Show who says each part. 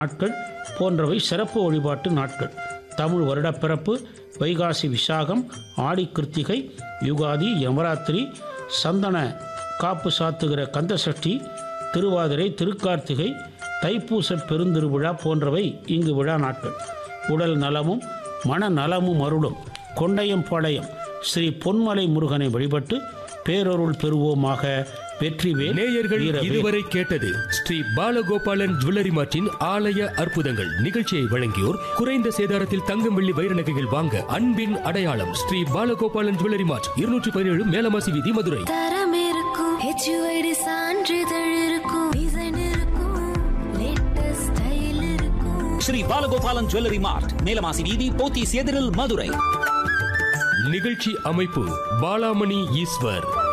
Speaker 1: நாட்கள் போன்றவை சிறப்பு வழிபாட்டு நாட்கள் தமிழ் வருடப்பிறப்பு வைகாசி விசாகம் ஆடி கிருத்திகை யுகாதி யமராத்திரி சந்தன காப்பு சாத்துகிற கந்தசஷ்டி திருவாதிரை திருக்கார்த்திகை தைப்பூச பெருந்திருவிழா போன்றவை இங்கு விழா நாட்கள் உடல் நலமும் மன நலமும் அருளும் கொண்டையம்பாளையம் ஸ்ரீ பொன்மலை முருகனை வழிபட்டு பேரருள் பெறுவோமாக வெற்றிவேல்
Speaker 2: நேயர்கள்
Speaker 1: வீரவேல்.
Speaker 2: இதுவரை கேட்டது ஸ்ரீ பாலகோபாலன் ஜுவல்லரி மார்ட்டின் ஆலய அற்புதங்கள் நிகழ்ச்சியை வழங்கியோர் குறைந்த சேதாரத்தில் தங்கம் வெள்ளி வைர நகைகள் வாங்க அன்பின் அடையாளம் ஸ்ரீ பாலகோபாலன் ஜுவல்லரி மார்ட் இருநூற்றி பதினேழு மேலமாசி வீதி மதுரை
Speaker 3: தரம் இருக்கும் ஹெச்யூஐடி சான்றிதழ் இருக்கும் டிசைன் இருக்கும் லேட்டஸ்ட் ஸ்டைல் இருக்கும்
Speaker 4: ஸ்ரீ பாலகோபாலன் ஜுவல்லரி மார்ட் மேலமாசி வீதி போத்தீஸ் எதிரில் மதுரை
Speaker 2: நிகழ்ச்சி அமைப்பு பாலாமணி ஈஸ்வர்